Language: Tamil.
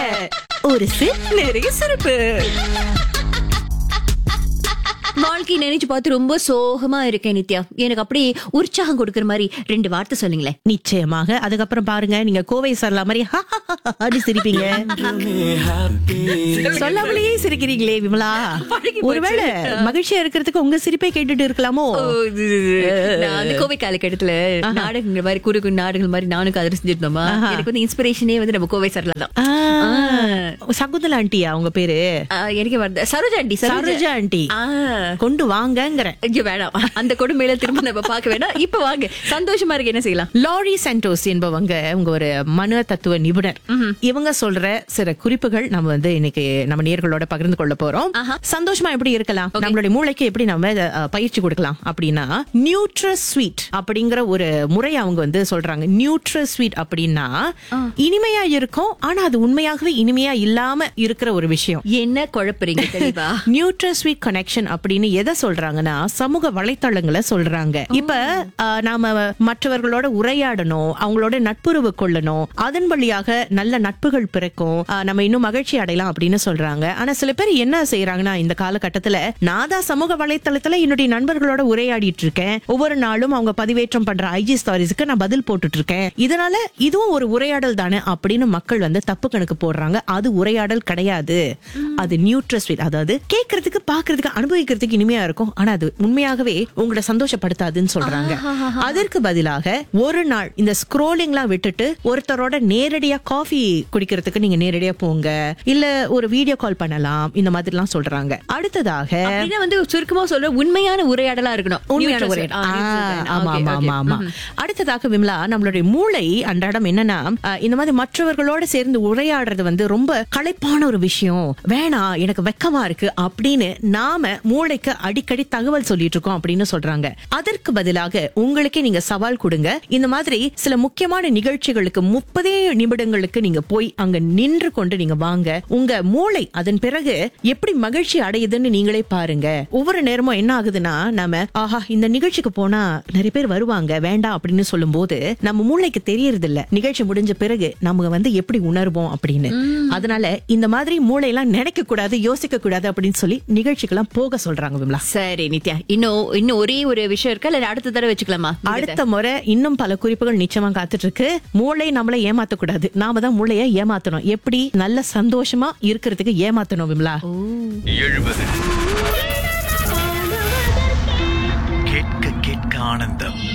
ஒரு சிப் நிறைய சிறப்பு வாழ்க்கை நினைச்சு பார்த்து ரொம்ப சோகமா இருக்கேன் நித்யா எனக்கு அப்படியே உற்சாகம் கொடுக்கற மாதிரி ரெண்டு வார்த்தை சொல்லுங்களேன் நிச்சயமாக அதுக்கப்புறம் பாருங்க நீங்க கோவை சரலா மாதிரி அப்படி சிரிப்பீங்க சொல்லாமலேயே சிரிக்கிறீங்களே விமலா பழகி போச்சு. ஒருவேளை மகிழ்ச்சியா இருக்கிறதுக்கு உங்க சிரிப்பை கேட்டுட்டு இருக்கலாமோ ஓ, இது, இது, இது. நான் வந்து கோவை காலகட்டத்துல நாடகங்கள் மாதிரி குறு குறு நாடகங்கள் மாதிரி நானும் கதை செஞ்சிருந்தோமா எனக்கு வந்து இன்ஸ்பிரேஷனே வந்து நம்ம கோவை சரலா தான் ஆ, சகுந்தலா ஆண்டியா உங்க பேரு ஆ, எனக்கு வருது சரோஜா ஆண்டி சரோஜா ஆண்டி ஆ, கொண்டு வாங்கங்கிற ஐயோ வேணாம் அந்த கொடுமையில திரும்ப நம்ம பார்க்க வேணாம் இப்ப வாங்க சந்தோஷமா இருக்கு என்ன செய்யலாம் லாரி சென்டோஸ் என்பவங்க உங்க ஒரு மன தத்துவ நிபுணர் இவங்க சொல்ற சில குறிப்புகள் நம்ம வந்து இன்னைக்கு நம்ம நேர்களோட பகிர்ந்து கொள்ள போறோம் சந்தோஷமா எப்படி இருக்கலாம் நம்மளுடைய மூளைக்கு எப்படி நம்ம அஹ், பயிற்சி கொடுக்கலாம் அப்படின்னா நியூட்ரஸ் ஸ்வீட் அப்படிங்கிற ஒரு முறை அவங்க வந்து சொல்றாங்க நியூட்ரஸ் ஸ்வீட் அப்படின்னா இனிமையா இருக்கும் ஆனா அது உண்மையாகவே இனிமையா இல்லாம இருக்கிற ஒரு விஷயம் என்ன குழப்பறீங்க தெளிவா நியூட்ரல் ஸ்வீட் கனெக்ஷன் அப்படின்னு எதை சொல்றாங்கன்னா சமூக வலைத்தளங்களை சொல்றாங்க இப்ப ஆஹ், நாம மற்றவர்களோட உரையாடணும் அவங்களோட நட்புறவு கொள்ளணும் அதன் வழியாக நல்ல நட்புகள் பிறக்கும் ஆஹ், நம்ம இன்னும் மகிழ்ச்சி அடையலாம் அப்படின்னு சொல்றாங்க ஆனா சில பேர் என்ன செய்யறாங்கன்னா இந்த காலகட்டத்துல நான் தான் சமூக வலைத்தளத்துல என்னுடைய நண்பர்களோட உரையாடிட்டு இருக்கேன் ஒவ்வொரு நாளும் அவங்க பதிவேற்றம் பண்ற ஐஜி ஸ்டாரிஸ்க்கு நான் பதில் போட்டுட்டு இருக்கேன் இதனால இதுவும் ஒரு உரையாடல் தானே அப்படின்னு மக்கள் வந்து தப்பு கணக்கு போடுறாங்க அது உரையாடல் கிடையாது அது நியூட்ரல் ஸ்வீட் அதாவது கேட்கறதுக்கு பாக்குறதுக்கு அனுபவிக்கிறதுக்கு இனிமையா இருக்கும் ஆனா அது உண்மையாகவே உங்களை சந்தோஷப்படுத்தாதுன்னு சொல்றாங்க அதற்கு பதிலாக ஒரு நாள் இந்த ஸ்க்ரோலிங்லாம் விட்டுட்டு ஒருத்தரோட நேரடியா காஃபி குடிக்கிறதுக்கு நீங்க நேரடியா போங்க இல்ல ஒரு வீடியோ கால் பண்ணலாம் இந்த மாதிரிலாம் சொல்றாங்க அடுத்ததாக அப்படின்னா வந்து சுருக்கமா சொல்ற உண்மையான உரையாடலா இருக்கணும் உண்மையான Neutral ஒரே side. ஆ, ஆ, neutral side. ஆமா Okay, ஆமா okay. ஆமா ஆமா அடுத்ததாக விமலா நம்மளுடைய மூளை அன்றாடம் என்னன்னா அஹ், இந்த மாதிரி மற்றவர்களோட சேர்ந்து உரையாடுறது வந்து ரொம்ப களைப்பான ஒரு விஷயம் வேணாம் எனக்கு வெக்கமா இருக்கு அப்படின்னு நாம மூளைக்கு அடிக்கடி தகவல் சொல்லிட்டு இருக்கோம் அப்படின்னு சொல்றாங்க அதற்கு பதிலாக உங்களுக்கே நீங்க சவால் கொடுங்க இந்த மாதிரி சில முக்கியமான நிகழ்ச்சிகளுக்கு முப்பதே நிமிடங்களுக்கு நீங்க போய் அங்க நின்று கொண்டு நீங்க வாங்க உங்க மூளை அதன் பிறகு எப்படி மகிழ்ச்சி அடையுதுன்னு நீங்களே பாருங்க ஒவ்வொரு நேரமும் என்ன ஆகுதுன்னா நாம ஆஹா இந்த நிகழ்ச்சிக்கு போனா நிறைய பேர் வருவாங்க வேண்டாம் அப்படின்னு சொல்லும் போது நம்ம மூளைக்கு தெரியறது இல்ல நிகழ்ச்சி முடிஞ்ச பிறகு நம்ம வந்து எப்படி உணர்வோம் அப்படின்னு அதனால இந்த மாதிரி மூளையெல்லாம் நினைக்க கூடாது யோசிக்க கூடாது அப்படின்னு சொல்லி நிகழ்ச்சிக்கெல்லாம் போக சொல்றாங்க விமலா சரி நித்யா இன்னும் இன்னும் ஒரே ஒரு விஷயம் இருக்கா இல்ல அடுத்த தடவை வச்சுக்கலாமா அடுத்த முறை இன்னும் பல குறிப்புகள் நிச்சயமா காத்துட்டு இருக்கு மூளை நம்மளை ஏமாத்த கூடாது நாம தான் மூளைய ஏமாத்தணும் எப்படி நல்ல சந்தோஷமா இருக்கிறதுக்கு ஏமாத்தணும் விமலா எழுபது கேட்க கேட்க ஆனந்தம்